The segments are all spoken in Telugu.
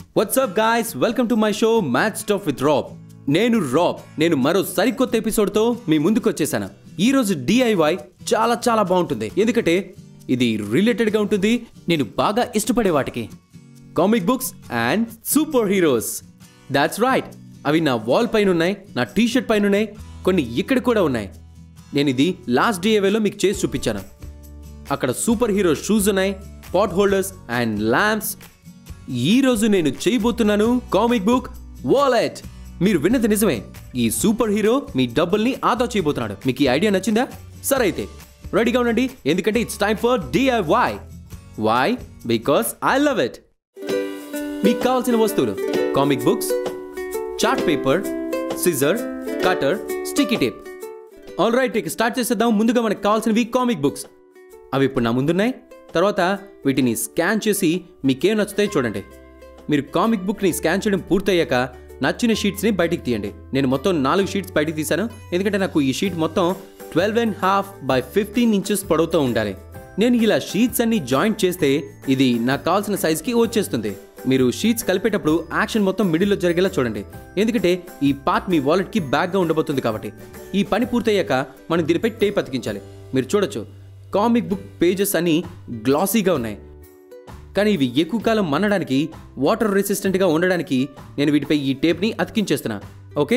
WhatsApp guys welcome to my show match staff with Rob నేను రాబ్ నేను మరో సరికొత్త ఎపిసోడ్తో మీ ముందుకు వచ్చేసాను ఈ రోజు డిఐవై చాలా చాలా బాగుంటుంది ఎందుకంటే ఇది రిలేటెడ్గా ఉంటుంది నేను బాగా ఇష్టపడే వాటికి comic books and superheroes that's right అవి నా వాల్ పైన ఉన్నాయి నా టీ షర్ట్ పైన ఉన్నాయి కొన్ని ఇక్కడ కూడా ఉన్నాయి నేను ఇది లాస్ట్ డిఐవైలో మీకు చేసి చూపించాను అక్కడ సూపర్ హీరో షూస్ ఉన్నాయి పాట్ హోల్డర్స్ అండ్ ల్యాంప్స్ ఈ రోజు నేను చేయబోతున్నాను కామిక్ బుక్ వాలెట్ మీరు విన్నది నిజమే ఈ సూపర్ హీరో మీ డబ్బుల్ని ఆదా చేయబోతున్నాడు మీకు ఈ ఐడియా నచ్చిందా సరే అయితే రెడీగా ఉండండి ఎందుకంటే it's time for DIY why because I love it మీకు కావాల్సిన వస్తువులు comic books chart paper scissor cutter sticky tape all right ఇక స్టార్ట్ చేసేద్దాం ముందుగా మనకు కావాల్సినవి కామిక్ బుక్స్ అవి ఇప్పుడు నా ముందున్నాయి తర్వాత వీటిని స్కాన్ చేసి మీకేం నచ్చుతాయో చూడండి మీరు కామిక్ బుక్ని స్కాన్ చేయడం పూర్తయ్యాక నచ్చిన షీట్స్ని బయటికి తీయండి నేను మొత్తం నాలుగు షీట్స్ బయటికి తీశాను ఎందుకంటే నాకు ఈ షీట్ మొత్తం twelve and half by fifteen inches పొడవుతో ఉండాలి నేను ఇలా షీట్స్ అన్ని జాయింట్ చేస్తే ఇది నాకు కావాల్సిన సైజ్కి వచ్చేస్తుంది మీరు షీట్స్ కలిపేటప్పుడు యాక్షన్ మొత్తం మిడిల్లో జరిగేలా చూడండి ఎందుకంటే ఈ పార్ట్ మీ వాలెట్కి బ్యాగ్గా ఉండబోతుంది కాబట్టి ఈ పని పూర్తయ్యాక మనం దీనిపై టేప్ అతికించాలి మీరు చూడొచ్చు కామిక్ బుక్ పేజెస్ అన్ని గ్లాసీగా ఉన్నాయి కానీ ఇవి ఎక్కువ కాలం మన్నడానికి వాటర్ రెసిస్టెంట్గా ఉండడానికి నేను వీటిపై ఈ టేప్ని అతికించేస్తున్నా ఓకే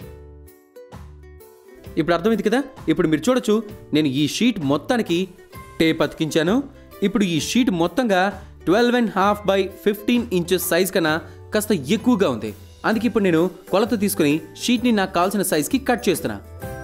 ఇప్పుడు అర్థమైంది కదా ఇప్పుడు మీరు చూడొచ్చు నేను ఈ షీట్ మొత్తానికి టేప్ అతికించాను ఇప్పుడు ఈ షీట్ మొత్తంగా twelve and half by fifteen inches size కన్నా కాస్త ఎక్కువగా ఉంది అందుకే ఇప్పుడు నేను కొలత తీసుకుని షీట్ని నాకు కావాల్సిన సైజ్కి కట్ చేస్తున్నా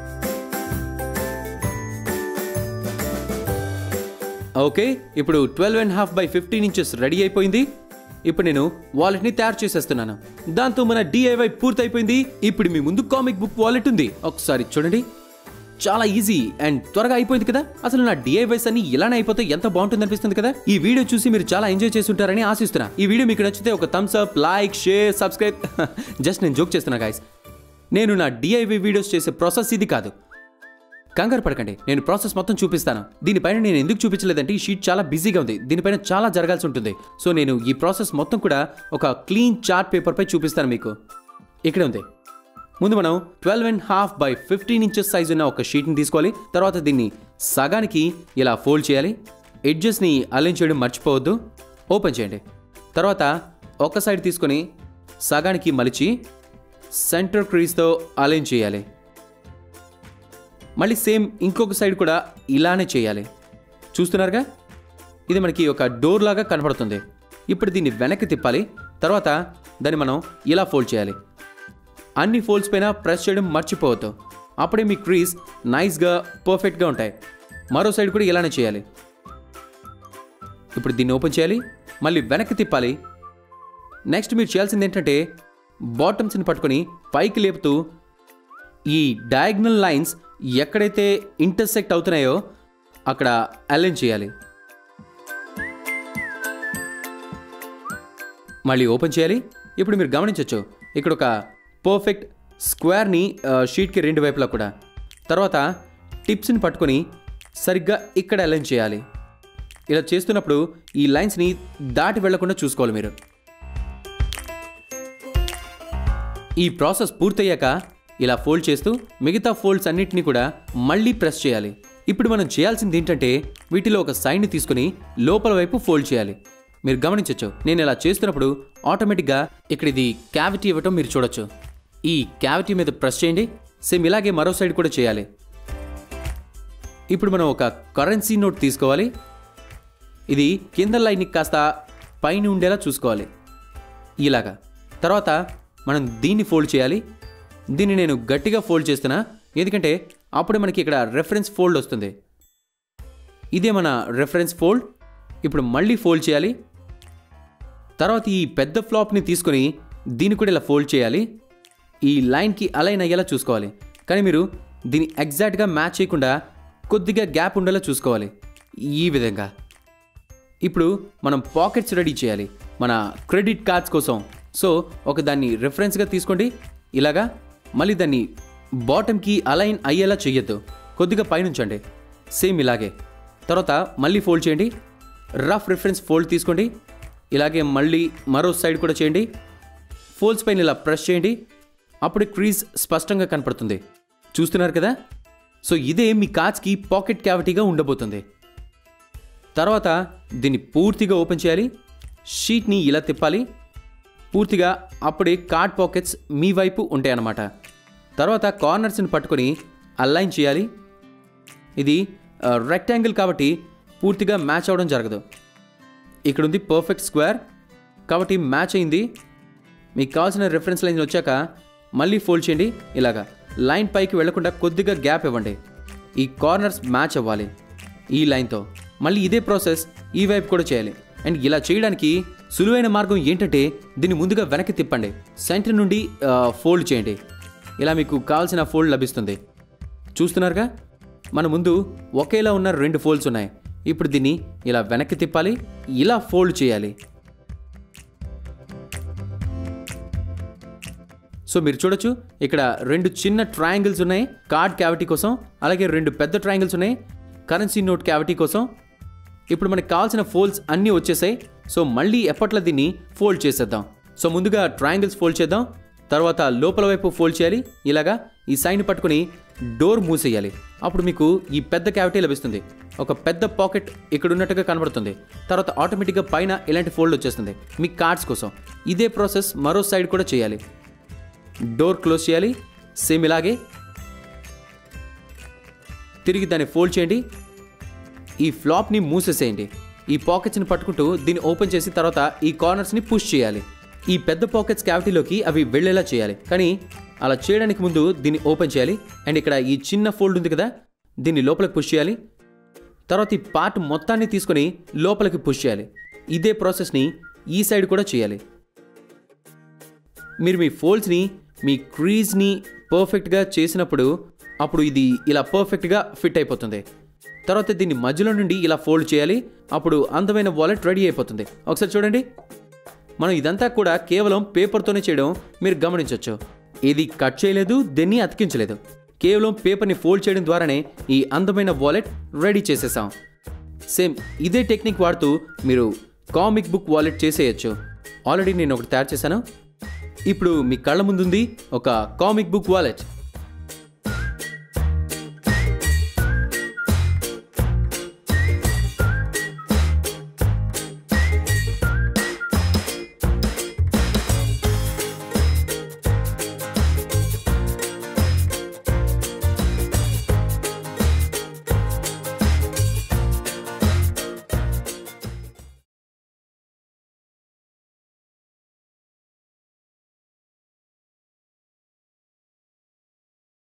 ఓకే ఇప్పుడు twelve and half by fifteen inches ready అయిపోయింది ఇప్పుడు నేను వాలెట్ని తయారు చేసేస్తున్నాను దాంతో మన డిఐవై పూర్తయిపోయింది ఇప్పుడు మీ ముందు కామిక్ బుక్ వాలెట్ ఉంది ఒకసారి చూడండి చాలా ఈజీ అండ్ త్వరగా అయిపోయింది కదా అసలు నా డిఐవైస్ అన్ని ఇలానే అయిపోతే ఎంత బాగుంటుంది అనిపిస్తుంది కదా ఈ వీడియో చూసి మీరు చాలా ఎంజాయ్ చేసి ఉంటారని ఆశిస్తున్నా ఈ వీడియో మీకు నచ్చితే ఒక thumbs up like share subscribe just నేను జోక్ చేస్తున్నా గాయస్ నేను నా డిఐవై వీడియోస్ చేసే ప్రాసెస్ ఇది కాదు కంగారు పడకండి నేను ప్రాసెస్ మొత్తం చూపిస్తాను దీనిపైన నేను ఎందుకు చూపించలేదంటే ఈ షీట్ చాలా బిజీగా ఉంది దీనిపైన చాలా జరగాల్సి ఉంటుంది సో నేను ఈ ప్రాసెస్ మొత్తం కూడా ఒక క్లీన్ చార్ట్ పేపర్పై చూపిస్తాను మీకు ఇక్కడ ఉంది ముందు మనం twelve and half by fifteen inches size ఉన్న ఒక షీట్ని తీసుకోవాలి తర్వాత దీన్ని సగానికి ఇలా ఫోల్డ్ చేయాలి ఎడ్జెస్ని అలైన్ చేయడం మర్చిపోవద్దు ఓపెన్ చేయండి తర్వాత ఒక సైడ్ తీసుకొని సగానికి మలిచి సెంటర్ క్రీజ్తో అలైన్ చేయాలి మళ్ళీ సేమ్ ఇంకొక సైడ్ కూడా ఇలానే చేయాలి చూస్తున్నారుగా ఇది మనకి ఒక డోర్ లాగా కనపడుతుంది ఇప్పుడు దీన్ని వెనక్కి తిప్పాలి తర్వాత దాన్ని మనం ఇలా ఫోల్డ్ చేయాలి అన్ని ఫోల్డ్స్ పైన ప్రెస్ చేయడం మర్చిపోవద్దు అప్పుడే మీ క్రీజ్ నైస్గా పర్ఫెక్ట్గా ఉంటాయి మరో సైడ్ కూడా ఇలానే చేయాలి ఇప్పుడు దీన్ని ఓపెన్ చేయాలి మళ్ళీ వెనక్కి తిప్పాలి నెక్స్ట్ మీరు చేయాల్సింది ఏంటంటే బాటమ్స్ని పట్టుకొని పైకి లేపుతూ ఈ డయాగ్నల్ లైన్స్ ఎక్కడైతే ఇంటర్సెక్ట్ అవుతున్నాయో అక్కడ అలైన్ చేయాలి మళ్ళీ ఓపెన్ చేయాలి ఇప్పుడు మీరు గమనించవచ్చు ఇక్కడ ఒక పర్ఫెక్ట్ స్క్వేర్ని ఆ, షీట్కి రెండు వైపులా కూడా తర్వాత టిప్స్ని పట్టుకొని సరిగ్గా ఇక్కడ అలైన్ చేయాలి ఇలా చేస్తున్నప్పుడు ఈ లైన్స్ని దాటి వెళ్లకుండా చూసుకోవాలి మీరు ఈ ప్రాసెస్ పూర్తయ్యాక ఇలా ఫోల్డ్ చేస్తూ మిగతా ఫోల్డ్స్ అన్నిటిని కూడా మళ్ళీ ప్రెస్ చేయాలి ఇప్పుడు మనం చేయాల్సింది ఏంటంటే వీటిలో ఒక సైడ్ని తీసుకుని లోపల వైపు ఫోల్డ్ చేయాలి మీరు గమనించవచ్చు నేను ఇలా చేస్తున్నప్పుడు ఆటోమేటిక్గా ఇక్కడ ఇది క్యావిటీ ఇవ్వటం మీరు చూడొచ్చు ఈ క్యావిటీ మీద ప్రెస్ చేయండి సేమ్ ఇలాగే మరో సైడ్ కూడా చేయాలి ఇప్పుడు మనం ఒక కరెన్సీ నోట్ తీసుకోవాలి ఇది కింద లైన్ని కాస్త పైన ఉండేలా చూసుకోవాలి ఇలాగా తర్వాత మనం దీన్ని ఫోల్డ్ చేయాలి దీన్ని నేను గట్టిగా ఫోల్డ్ చేస్తున్నా ఎందుకంటే అప్పుడు మనకి ఇక్కడ రెఫరెన్స్ ఫోల్డ్ వస్తుంది ఇదే మన రెఫరెన్స్ ఫోల్డ్ ఇప్పుడు మళ్ళీ ఫోల్డ్ చేయాలి తర్వాత ఈ పెద్ద ఫ్లాప్ని తీసుకొని దీన్ని కూడా ఇలా ఫోల్డ్ చేయాలి ఈ లైన్కి అలైన్ అయ్యేలా చూసుకోవాలి కానీ మీరు దీన్ని ఎగ్జాక్ట్గా మ్యాచ్ చేయకుండా కొద్దిగా గ్యాప్ ఉండేలా చూసుకోవాలి ఈ విధంగా ఇప్పుడు మనం పాకెట్స్ రెడీ చేయాలి మన క్రెడిట్ కార్డ్స్ కోసం సో ఒక దాన్ని రెఫరెన్స్గా తీసుకోండి ఇలాగా మళ్ళీ దాన్ని బాటమ్కి అలైన్ అయ్యేలా చెయ్యొద్దు కొద్దిగా పైనుంచండి సేమ్ ఇలాగే తర్వాత మళ్ళీ ఫోల్డ్ చేయండి రఫ్ రిఫరెన్స్ ఫోల్డ్ తీసుకోండి ఇలాగే మళ్ళీ మరో సైడ్ కూడా చేయండి ఫోల్స్ పైన ఇలా ప్రెస్ చేయండి అప్పుడు క్రీజ్ స్పష్టంగా కనపడుతుంది చూస్తున్నారు కదా సో ఇదే మీ కాచ్కి పాకెట్ క్యావిటీగా ఉండబోతుంది తర్వాత దీన్ని పూర్తిగా ఓపెన్ చేయాలి షీట్ని ఇలా తిప్పాలి పూర్తిగా అప్పుడే కార్డ్ పాకెట్స్ మీ వైపు ఉంటాయి అన్నమాట తర్వాత కార్నర్స్ని పట్టుకొని అలైన్ చేయాలి ఇది రెక్టాంగిల్ కాబట్టి పూర్తిగా మ్యాచ్ అవ్వడం జరగదు ఇక్కడ ఉంది పర్ఫెక్ట్ స్క్వేర్ కాబట్టి మ్యాచ్ అయింది మీకు కావాల్సిన రెఫరెన్స్ లైన్ వచ్చాక మళ్ళీ ఫోల్డ్ చేయండి ఇలాగా లైన్ పైకి వెళ్లకుండా కొద్దిగా గ్యాప్ ఇవ్వండి ఈ కార్నర్స్ మ్యాచ్ అవ్వాలి ఈ లైన్తో మళ్ళీ ఇదే ప్రాసెస్ ఈ వైపు కూడా చేయాలి అండ్ ఇలా చేయడానికి సులువైన మార్గం ఏంటంటే దీన్ని ముందుగా వెనక్కి తిప్పండి సెంటర్ నుండి ఫోల్డ్ చేయండి ఇలా మీకు కావాల్సిన ఫోల్డ్ లభిస్తుంది చూస్తున్నారుగా మన ముందు ఒకేలా ఉన్న రెండు ఫోల్డ్స్ ఉన్నాయి ఇప్పుడు దీన్ని ఇలా వెనక్కి తిప్పాలి ఇలా ఫోల్డ్ చేయాలి సో మీరు చూడొచ్చు ఇక్కడ రెండు చిన్న ట్రయాంగిల్స్ ఉన్నాయి కార్డ్ క్యావిటీ కోసం అలాగే రెండు పెద్ద ట్రయాంగిల్స్ ఉన్నాయి కరెన్సీ నోట్ క్యావిటీ కోసం ఇప్పుడు మనకి కావాల్సిన ఫోల్డ్స్ అన్నీ వచ్చేసాయి సో మళ్ళీ ఎప్పట్లో దీన్ని ఫోల్డ్ చేసేద్దాం సో ముందుగా ట్రయాంగిల్స్ ఫోల్డ్ చేద్దాం తర్వాత లోపల వైపు ఫోల్డ్ చేయాలి ఇలాగా ఈ సైన్ పట్టుకుని డోర్ మూసేయాలి అప్పుడు మీకు ఈ పెద్ద క్యావిటీ లభిస్తుంది ఒక పెద్ద పాకెట్ ఇక్కడ ఉన్నట్టుగా కనబడుతుంది తర్వాత ఆటోమేటిక్గా పైన ఇలాంటి ఫోల్డ్ వచ్చేస్తుంది మీ కార్డ్స్ కోసం ఇదే ప్రాసెస్ మరో సైడ్ కూడా చేయాలి డోర్ క్లోజ్ చేయాలి సేమ్ ఇలాగే తిరిగి దాన్ని ఫోల్డ్ చేయండి ఈ ఫ్లాప్ని మూసేసేయండి ఈ పాకెట్స్ని పట్టుకుంటూ దీన్ని ఓపెన్ చేసి తర్వాత ఈ కార్నర్స్ని పుష్ చేయాలి ఈ పెద్ద పాకెట్స్ క్యావిటీలోకి అవి వెళ్ళేలా చేయాలి కానీ అలా చేయడానికి ముందు దీన్ని ఓపెన్ చేయాలి అండ్ ఇక్కడ ఈ చిన్న ఫోల్డ్ ఉంది కదా దీన్ని లోపలికి పుష్ చేయాలి తర్వాత ఈ పార్ట్ మొత్తాన్ని తీసుకొని లోపలికి పుష్ చేయాలి ఇదే ప్రాసెస్ని ఈ సైడ్ కూడా చేయాలి మీరు మీ ఫోల్డ్స్ని మీ క్రీజ్ని పర్ఫెక్ట్గా చేసినప్పుడు అప్పుడు ఇది ఇలా పర్ఫెక్ట్గా ఫిట్ అయిపోతుంది తర్వాత దీన్ని మధ్యలో నుండి ఇలా ఫోల్డ్ చేయాలి అప్పుడు అందమైన వాలెట్ రెడీ అయిపోతుంది ఒకసారి చూడండి మనం ఇదంతా కూడా కేవలం పేపర్తోనే చేయడం మీరు గమనించవచ్చు ఇది కట్ చేయలేదు దీన్ని అతికించలేదు కేవలం పేపర్ని ఫోల్డ్ చేయడం ద్వారానే ఈ అందమైన వాలెట్ రెడీ చేసేసాం సేమ్ ఇదే టెక్నిక్ వాడుతూ మీరు కామిక్ బుక్ వాలెట్ చేసేయచ్చు ఆల్రెడీ నేను ఒకటి తయారు చేశాను ఇప్పుడు మీ కళ్ళ ముందుంది ఒక కామిక్ బుక్ వాలెట్